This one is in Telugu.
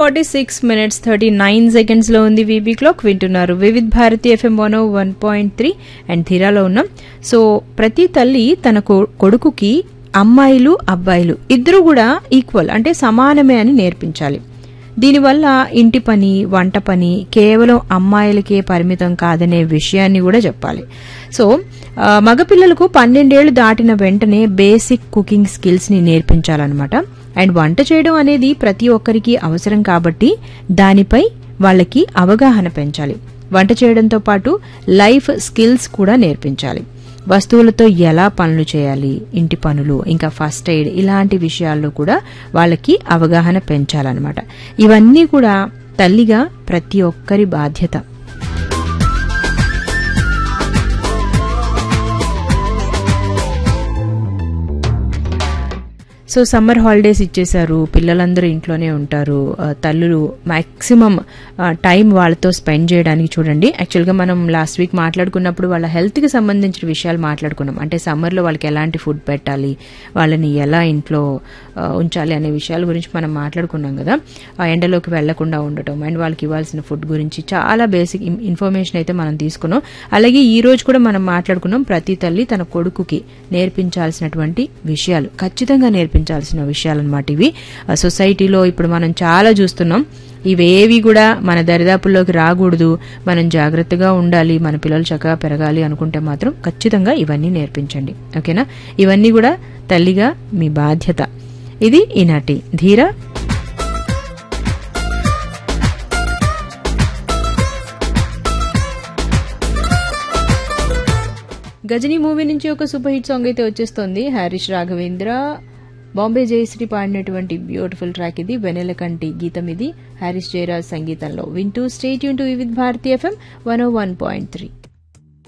forty six minutes thirty nine seconds లో ఉంది వీబీ క్లాక్ వింటున్నారు Vividh Bharati FM one one point three and ధీరాలో ఉన్నాం సో ప్రతి తల్లి తన కొ- కొడుకుకి అమ్మాయిలు అబ్బాయిలు ఇద్దరు కూడా ఈక్వల్ అంటే సమానమే అని నేర్పించాలి దీనివల్ల ఇంటి పని వంట పని కేవలం అమ్మాయిలకే పరిమితం కాదనే విషయాన్ని కూడా చెప్పాలి సో ఆ, మగపిల్లలకు పన్నెండేళ్లు దాటిన వెంటనే బేసిక్ కుకింగ్ స్కిల్స్ ని నేర్పించాలన్నమాట అండ్ వంట చేయడం అనేది ప్రతి ఒక్కరికి అవసరం కాబట్టి దానిపై వాళ్ళకి అవగాహన పెంచాలి వంట చేయడంతో పాటు లైఫ్ స్కిల్స్ కూడా నేర్పించాలి వస్తువులతో ఎలా పనులు చేయాలి ఇంటి పనులు ఇంకా ఫస్ట్ ఎయిడ్ ఇలాంటి విషయాల్లో కూడా వాళ్ళకి అవగాహన పెంచాలన్నమాట ఇవన్నీ కూడా తల్లిగా ప్రతి ఒక్కరి బాధ్యత సో సమ్మర్ హాలిడేస్ ఇచ్చేశారు పిల్లలందరూ ఇంట్లోనే ఉంటారు ఆ, తల్లులు మాక్సిమం టైం వాళ్ళతో స్పెండ్ చేయడానికి చూడండి యాక్చువల్గా మనం లాస్ట్ వీక్ మాట్లాడుకున్నప్పుడు వాళ్ళ హెల్త్కి సంబంధించిన విషయాలు మాట్లాడుకున్నాం అంటే సమ్మర్లో వాళ్ళకి ఎలాంటి ఫుడ్ పెట్టాలి వాళ్ళని ఎలా ఇంట్లో ఆ, ఉంచాలి అనే విషయాల గురించి మనం మాట్లాడుకున్నాం కదా ఆ ఎండలోకి వెళ్లకుండా ఉండటం అండ్ వాళ్ళకి ఇవ్వాల్సిన ఫుడ్ గురించి చాలా బేసిక్ ఇన్ఫర్మేషన్ అయితే మనం తీసుకున్నాం అలాగే ఈ రోజు కూడా మనం మాట్లాడుకున్నాం ప్రతి తల్లి తన కొడుకుకి నేర్పించాల్సినటువంటి విషయాలు ఖచ్చితంగా నేర్పించాల్సిన విషయాలు అనమాట ఇవి ఆ, సొసైటీలో ఇప్పుడు మనం చాలా చూస్తున్నాం ఇవేవి కూడా మన దరిదాపుల్లోకి రాకూడదు మనం జాగ్రత్తగా ఉండాలి మన పిల్లలు చక్కగా పెరగాలి అనుకుంటే మాత్రం ఖచ్చితంగా ఇవన్నీ నేర్పించండి ఓకేనా ఇవన్నీ కూడా తల్లిగా మీ బాధ్యత ఇది ఈనాటి ధీర గజనీ మూవీ నుంచి ఒక సూపర్ హిట్ సాంగ్ అయితే వచ్చేస్తుంది హారిష్ రాఘవేంద్ర బాంబే జయశ్రీ పాడినటువంటి బ్యూటిఫుల్ ట్రాక్ ఇది వెనెల కంటి గీతం ఇది హారిస్ జయరాజ్ సంగీతంలో వింటూ స్టేట్ యూన్ to Vividh Bharati FM one O one point three